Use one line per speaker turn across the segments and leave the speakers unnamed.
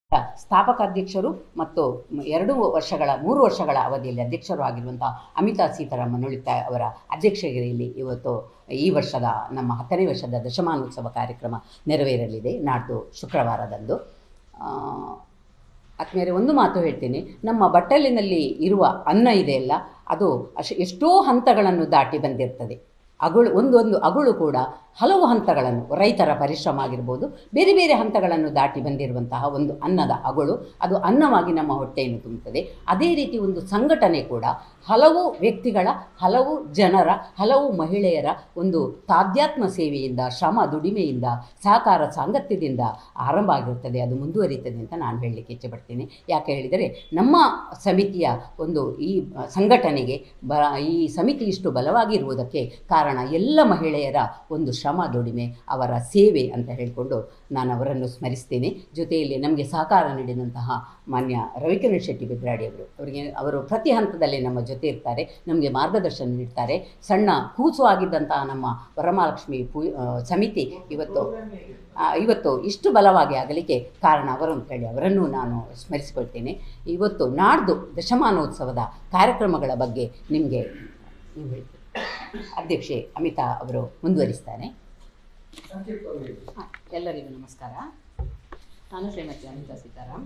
ಸ್ಥಾಪಕ ಅಧ್ಯಕ್ಷರು ಮತ್ತು ಎರಡು ವರ್ಷಗಳ ಮೂರು ವರ್ಷಗಳ ಅವಧಿಯಲ್ಲಿ ಅಧ್ಯಕ್ಷರು ಆಗಿರುವಂಥ ಅಮಿತಾ ಸೀತಾರಾಮನ್ ಉಳಿತಾಯ ಅವರ ಅಧ್ಯಕ್ಷತೆಯಲ್ಲಿ ಇವತ್ತು ಈ ವರ್ಷದ ನಮ್ಮ ಹತ್ತನೇ ವರ್ಷದ ದಶಮಾನೋತ್ಸವ ಕಾರ್ಯಕ್ರಮ ನೆರವೇರಲಿದೆ ನಾಡ್ದು ಶುಕ್ರವಾರದಂದು ಆ, ಆದ್ಮೇಲೆ ಒಂದು ಮಾತು ಹೇಳ್ತೀನಿ ನಮ್ಮ ಬಟ್ಟಲಿನಲ್ಲಿ ಇರುವ ಅನ್ನ ಇದೆಯಲ್ಲ ಅದು ಅಶ್ ಎಷ್ಟೋ ಹಂತಗಳನ್ನು ದಾಟಿ ಬಂದಿರ್ತದೆ ಅಗುಳು ಒಂದೊಂದು ಅಗುಳು ಕೂಡ ಹಲವು ಹಂತಗಳನ್ನು ರೈತರ ಪರಿಶ್ರಮ ಆಗಿರ್ಬೋದು ಬೇರೆ ಬೇರೆ ಹಂತಗಳನ್ನು ದಾಟಿ ಬಂದಿರುವಂತಹ ಒಂದು ಅನ್ನದ ಅಗುಳು ಅದು ಅನ್ನವಾಗಿ ನಮ್ಮ ಹೊಟ್ಟೆಯನ್ನು ತುಂಬುತ್ತದೆ ಅದೇ ರೀತಿ ಒಂದು ಸಂಘಟನೆ ಕೂಡ ಹಲವು ವ್ಯಕ್ತಿಗಳ ಹಲವು ಜನರ ಹಲವು ಮಹಿಳೆಯರ ಒಂದು ತಾಧ್ಯಾತ್ಮ ಸೇವೆಯಿಂದ ಶ್ರಮ ದುಡಿಮೆಯಿಂದ ಸಹಕಾರ ಸಾಂಗತ್ಯದಿಂದ ಆರಂಭ ಆಗಿರುತ್ತದೆ ಅದು ಮುಂದುವರಿಯುತ್ತದೆ ಅಂತ ನಾನು ಹೇಳಲಿಕ್ಕೆ ಇಚ್ಛೆಪಡ್ತೀನಿ ಯಾಕೆ ಹೇಳಿದರೆ ನಮ್ಮ ಸಮಿತಿಯ ಒಂದು ಈ ಸಂಘಟನೆಗೆ ಬ ಈ ಸಮಿತಿ ಇಷ್ಟು ಬಲವಾಗಿರುವುದಕ್ಕೆ ಕಾರಣ ಎಲ್ಲ ಮಹಿಳೆಯರ ಒಂದು ಶ್ರಮ ದುಡಿಮೆ ಅವರ ಸೇವೆ ಅಂತ ಹೇಳಿಕೊಂಡು ನಾನು ಅವರನ್ನು ಸ್ಮರಿಸ್ತೇನೆ ಜೊತೆಯಲ್ಲಿ ನಮಗೆ ಸಹಕಾರ ನೀಡಿದಂತಹ ಮಾನ್ಯ ರವಿಕಿರಣ್ ಶೆಟ್ಟಿ ಬಿದ್ರಾಡಿ ಅವರು ಅವರಿಗೆ ಅವರು ಪ್ರತಿ ಹಂತದಲ್ಲಿ ನಮ್ಮ ಜೊತೆ ಇರ್ತಾರೆ ನಮಗೆ ಮಾರ್ಗದರ್ಶನ ನೀಡ್ತಾರೆ ಸಣ್ಣ ಕೂಸು ಆಗಿದ್ದಂತಹ ನಮ್ಮ ವರಮಹಾಲಕ್ಷ್ಮಿ ಪೂ ಆ, ಸಮಿತಿ ಇವತ್ತು ಆ, ಇವತ್ತು ಇಷ್ಟು ಬಲವಾಗಿ ಆಗಲಿಕ್ಕೆ ಕಾರಣ ಅವರು ಅಂತ ಹೇಳಿ ಅವರನ್ನು ನಾನು ಸ್ಮರಿಸಿಕೊಳ್ತೇನೆ ಇವತ್ತು ನಾಡ್ದು ದಶಮಾನೋತ್ಸವದ ಕಾರ್ಯಕ್ರಮಗಳ ಬಗ್ಗೆ ನಿಮಗೆ ನೀವು ಹೇಳ್ತೀರಿ. ಅಧ್ಯಕ್ಷೆ ಅಮಿತಾ ಅವರು ಮುಂದುವರಿಸ್ತಾರೆ ಹಾ, ಎಲ್ಲರಿಗೂ ನಮಸ್ಕಾರ ನಾನು ಶ್ರೀಮತಿ ಅಮಿತಾ ಸೀತಾರಾಮ್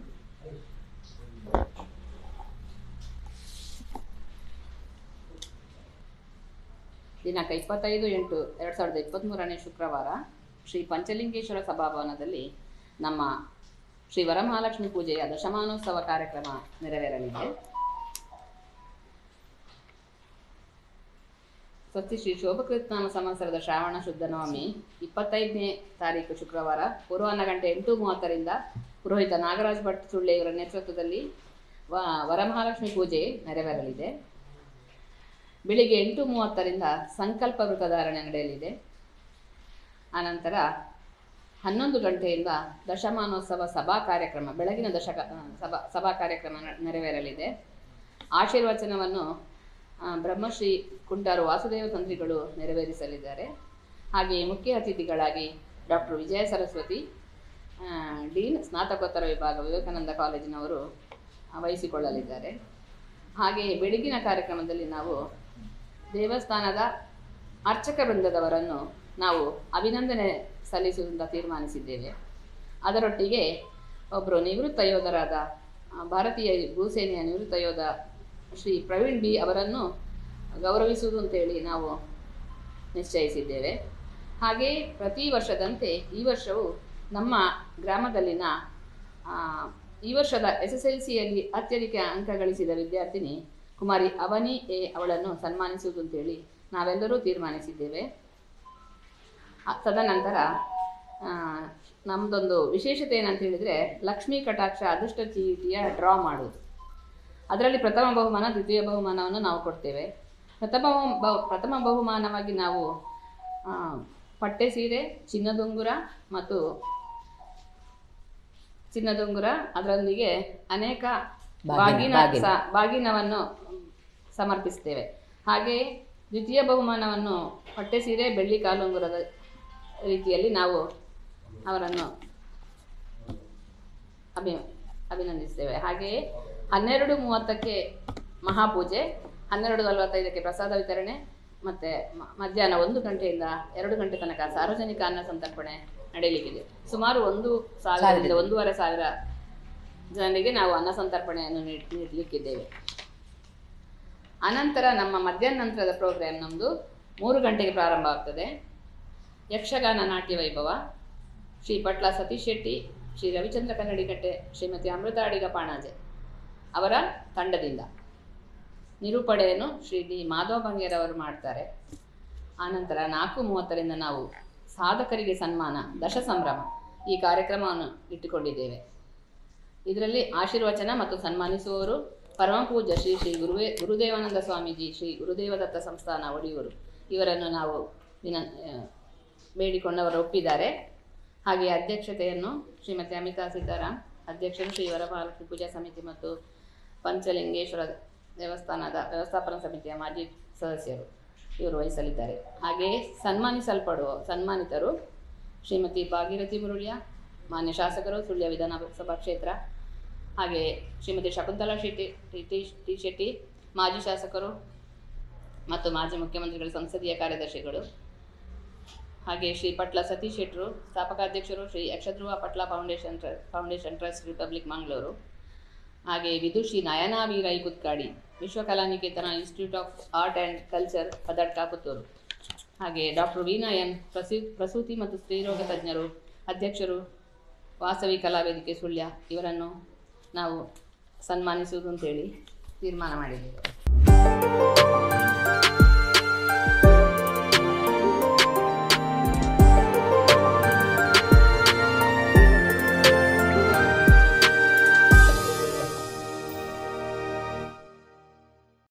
ದಿನಾಂಕ ಇಪ್ಪತ್ತೈದು ಎಂಟು ಎರಡು ಸಾವಿರದ ಇಪ್ಪತ್ತ್ಮೂರನೇ ಶುಕ್ರವಾರ ಶ್ರೀ ಪಂಚಲಿಂಗೇಶ್ವರ ಸಭಾಭವನದಲ್ಲಿ ನಮ್ಮ ಶ್ರೀ ವರಮಹಾಲಕ್ಷ್ಮಿ ಪೂಜೆಯ ದಶಮಾನೋತ್ಸವ ಕಾರ್ಯಕ್ರಮ ನೆರವೇರಲಿದೆ ಸ್ವಸ್ತಿ ಶ್ರೀ ಶೋಭಕೃತ್ನಾಮ ಸಂವತ್ಸರದ ಶ್ರಾವಣ ಶುದ್ಧ ನವಮಿ ಇಪ್ಪತ್ತೈದನೇ ತಾರೀಕು ಶುಕ್ರವಾರ ಪೂರ್ವಾಹ್ನ ಗಂಟೆ ಎಂಟು ಮೂವತ್ತರಿಂದ ಪುರೋಹಿತ ನಾಗರಾಜ್ ಭಟ್ ಸುಳ್ಳೆ ಇವರ ನೇತೃತ್ವದಲ್ಲಿ ವ ವರಮಹಾಲಕ್ಷ್ಮಿ ಪೂಜೆ ನೆರವೇರಲಿದೆ ಬೆಳಿಗ್ಗೆ ಎಂಟು ಮೂವತ್ತರಿಂದ ಸಂಕಲ್ಪ ವೃತಧಾರಣೆ ನಡೆಯಲಿದೆ ಆನಂತರ ಹನ್ನೊಂದು ಗಂಟೆಯಿಂದ ದಶಮಾನೋತ್ಸವ ಸಭಾ ಕಾರ್ಯಕ್ರಮ ಬೆಳಗಿನ ದಶಕ ಆ, ಸಭಾ ಸಭಾ ಕಾರ್ಯಕ್ರಮ ನ- ನೆರವೇರಲಿದೆ ಆಶೀರ್ವಚನವನ್ನು ಆ, ಬ್ರಹ್ಮಶ್ರೀ ಕುಂಟಾರು ವಾಸುದೇವ ತಂತ್ರಿಗಳು ನೆರವೇರಿಸಲಿದ್ದಾರೆ ಹಾಗೆಯೇ ಮುಖ್ಯ ಅತಿಥಿಗಳಾಗಿ ಡಾಕ್ಟರ್ ವಿಜಯ ಸರಸ್ವತಿ ಆ, ಡೀನ್ ಸ್ನಾತಕೋತ್ತರ ವಿಭಾಗ ವಿವೇಕಾನಂದ ಕಾಲೇಜಿನವರು ಆ, ವಹಿಸಿಕೊಳ್ಳಲಿದ್ದಾರೆ ಹಾಗೆಯೇ ಬೆಳಗಿನ ಕಾರ್ಯಕ್ರಮದಲ್ಲಿ ನಾವು ದೇವಸ್ಥಾನದ ಅರ್ಚಕ ವೃಂದದವರನ್ನು ನಾವು ಅಭಿನಂದನೆ ಸಲ್ಲಿಸುವುದಂತ ತೀರ್ಮಾನಿಸಿದ್ದೇವೆ ಅದರೊಟ್ಟಿಗೆ ಒಬ್ಬರು ನಿವೃತ್ತ ಯೋಧರಾದ ಆ, ಭಾರತೀಯ ಭೂಸೇನೆಯ ನಿವೃತ್ತ ಯೋಧ ಶ್ರೀ ಪ್ರವೀಣ್ ಬಿ ಅವರನ್ನು ಗೌರವಿಸುವುದು ಅಂತೇಳಿ ನಾವು ನಿಶ್ಚಯಿಸಿದ್ದೇವೆ ಹಾಗೆಯೇ ಪ್ರತಿ ವರ್ಷದಂತೆ ಈ ವರ್ಷವೂ ನಮ್ಮ ಗ್ರಾಮದಲ್ಲಿನ ಆ, ಈ ವರ್ಷದ ಎಸ್ ಎಸ್ ಎಲ್ ಸಿಯಲ್ಲಿ ಅತ್ಯಧಿಕ ಅಂಕ ಗಳಿಸಿದ ವಿದ್ಯಾರ್ಥಿನಿ ಕುಮಾರಿ ಅವನಿ ಎ ಅವಳನ್ನು ಸನ್ಮಾನಿಸುವುದು ಅಂತೇಳಿ ನಾವೆಲ್ಲರೂ ತೀರ್ಮಾನಿಸಿದ್ದೇವೆ ಆ, ತದನಂತರ ಆ, ನಮ್ಮದೊಂದು ವಿಶೇಷತೆ ಏನಂತ ಹೇಳಿದರೆ ಲಕ್ಷ್ಮೀ ಕಟಾಕ್ಷ ಅದೃಷ್ಟ ಚೀಟಿಯ ಡ್ರಾ ಮಾಡುವುದು ಅದರಲ್ಲಿ ಪ್ರಥಮ ಬಹುಮಾನ ದ್ವಿತೀಯ ಬಹುಮಾನವನ್ನು ನಾವು ಕೊಡ್ತೇವೆ ಪ್ರಥಮ ಬಹು ಪ್ರಥಮ ಬಹುಮಾನವಾಗಿ ನಾವು ಆ, ಪಟ್ಟೆ ಸೀರೆ ಚಿನ್ನದುಂಗುರ ಮತ್ತು ಚಿನ್ನದುಂಗುರ ಅದರೊಂದಿಗೆ ಅನೇಕ ಬಾಗಿನ, ಬಾಗಿನ ಬಾಗಿನ. ಸ- ಬಾಗಿನವನ್ನು ಸಮರ್ಪಿಸ್ತೇವೆ ಹಾಗೆಯೇ ದ್ವಿತೀಯ ಬಹುಮಾನವನ್ನು ಪಟ್ಟೆ ಸೀರೆ ಬೆಳ್ಳಿ ಕಾಲುಂಗುರದ ರೀತಿಯಲ್ಲಿ ನಾವು ಅವರನ್ನು ಅಭಿ ಅಭಿನಂದಿಸ್ತೇವೆ ಹಾಗೆಯೇ ಹನ್ನೆರಡು ಮೂವತ್ತಕ್ಕೆ ಮಹಾಪೂಜೆ ಹನ್ನೆರಡು ನಲವತ್ತೈದಕ್ಕೆ ಪ್ರಸಾದ ವಿತರಣೆ ಮತ್ತು ಮಧ್ಯಾಹ್ನ ಒಂದು ಗಂಟೆಯಿಂದ ಎರಡು ಗಂಟೆ ತನಕ ಸಾರ್ವಜನಿಕ ಅನ್ನ ಸಂತರ್ಪಣೆ ನಡೆಯಲಿಕ್ಕಿದೆ ಸುಮಾರು ಒಂದು ಸಾವಿರದಿಂದ ಒಂದೂವರೆ ಸಾವಿರ ಜನರಿಗೆ ನಾವು ಅನ್ನ ಸಂತರ್ಪಣೆಯನ್ನು ನೀಡ್- ನೀಡಲಿಕ್ಕಿದ್ದೇವೆ ಅನಂತರ ನಮ್ಮ ಮಧ್ಯಾಹ್ನ ನಂತರದ ಪ್ರೋಗ್ರಾಮ್ ನಮ್ಮದು ಮೂರು ಗಂಟೆಗೆ ಪ್ರಾರಂಭ ಆಗ್ತದೆ ಯಕ್ಷಗಾನ ನಾಟ್ಯ ವೈಭವ ಶ್ರೀ ಪಟ್ಲ ಸತೀಶ್ ಶೆಟ್ಟಿ ಶ್ರೀ ರವಿಚಂದ್ರ ಕನ್ನಡಿಕಟ್ಟೆ ಶ್ರೀಮತಿ ಅಮೃತ ಅಡಿಗ ಪಾಣಾಜೆ ಅವರ ತಂಡದಿಂದ ನಿರೂಪಣೆಯನ್ನು ಶ್ರೀ ಡಿ ಮಾಧವ ಬಂಗೇರವರು ಮಾಡ್ತಾರೆ ಆನಂತರ ನಾಲ್ಕು ಮೂವತ್ತರಿಂದ ನಾವು ಸಾಧಕರಿಗೆ ಸನ್ಮಾನ ದಶ ಸಂಭ್ರಮ ಈ ಕಾರ್ಯಕ್ರಮವನ್ನು ಇಟ್ಟುಕೊಂಡಿದ್ದೇವೆ ಇದರಲ್ಲಿ ಆಶೀರ್ವಚನ ಮತ್ತು ಸನ್ಮಾನಿಸುವವರು ಪರಮಪೂಜ್ಯ ಶ್ರೀ ಶ್ರೀ ಗುರುವೇ ಗುರುದೇವಾನಂದ ಸ್ವಾಮೀಜಿ ಶ್ರೀ ಗುರುದೇವದತ್ತ ಸಂಸ್ಥಾನ ಒಡೆಯೂರು ಇವರನ್ನು ನಾವು ವಿನ ಆ, ಬೇಡಿಕೊಂಡವರು ಒಪ್ಪಿದ್ದಾರೆ ಹಾಗೆ ಅಧ್ಯಕ್ಷತೆಯನ್ನು ಶ್ರೀಮತಿ ಅಮಿತಾ ಸೀತಾರಾಮ್ ಅಧ್ಯಕ್ಷರು ಶ್ರೀ ವರಮಹಾಲಕ್ಷ್ಮಿ ಪೂಜಾ ಸಮಿತಿ ಮತ್ತು ಪಂಚಲಿಂಗೇಶ್ವರ ದೇವಸ್ಥಾನದ ವ್ಯವಸ್ಥಾಪನಾ ಸಮಿತಿಯ ಮಾಜಿ ಸದಸ್ಯರು ಇವರು ವಹಿಸಲಿದ್ದಾರೆ ಹಾಗೆಯೇ ಸನ್ಮಾನಿಸಲ್ಪಡುವ ಸನ್ಮಾನಿತರು ಶ್ರೀಮತಿ ಭಾಗೀರಥಿ ಮುರುಳಿಯ ಮಾನ್ಯ ಶಾಸಕರು ಸುಳ್ಯ ವಿಧಾನಸಭಾ ಕ್ಷೇತ್ರ ಹಾಗೆ ಶ್ರೀಮತಿ ಶಕುಂತಲಾ ಶೆಟ್ಟಿ ಟಿ ಟಿ ಶೆಟ್ಟಿ ಮಾಜಿ ಶಾಸಕರು ಮತ್ತು ಮಾಜಿ ಮುಖ್ಯಮಂತ್ರಿಗಳ ಸಂಸದೀಯ ಕಾರ್ಯದರ್ಶಿಗಳು ಹಾಗೆ ಶ್ರೀ ಪಟ್ಲ ಸತೀಶ್ ಶೆಟ್ಟರು ಸ್ಥಾಪಕಾಧ್ಯಕ್ಷರು ಶ್ರೀ ಯಕ್ಷಧ್ರುವ ಪಟ್ಲ ಫೌಂಡೇಶನ್ ಟ್ರ ಫೌಂಡೇಶನ್ ಟ್ರಸ್ಟ್ ರಿಪಬ್ಲಿಕ್ ಮಂಗಳೂರು ಹಾಗೆ ವಿದುಷಿ ನಯನಾ ವೀರೈ Kuthkadi Vishwakalaniketana institute of art and culture Padadka Puttur ಹಾಗೆ ಡಾಕ್ಟರ್ ವೀನಾ ಎಂ ಪ್ರಸೂ ಪ್ರಸೂತಿ ಮತ್ತು ಸ್ತ್ರೀರೋಗ ತಜ್ಞರು ಅಧ್ಯಕ್ಷರು ವಾಸವಿ ಕಲಾವೇದಿಕೆ ಸುಳ್ಯ ಇವರನ್ನು ನಾವು ಸನ್ಮಾನಿಸುವುದು ಅಂತೇಳಿ ತೀರ್ಮಾನ ಮಾಡಿದ್ದೇವೆ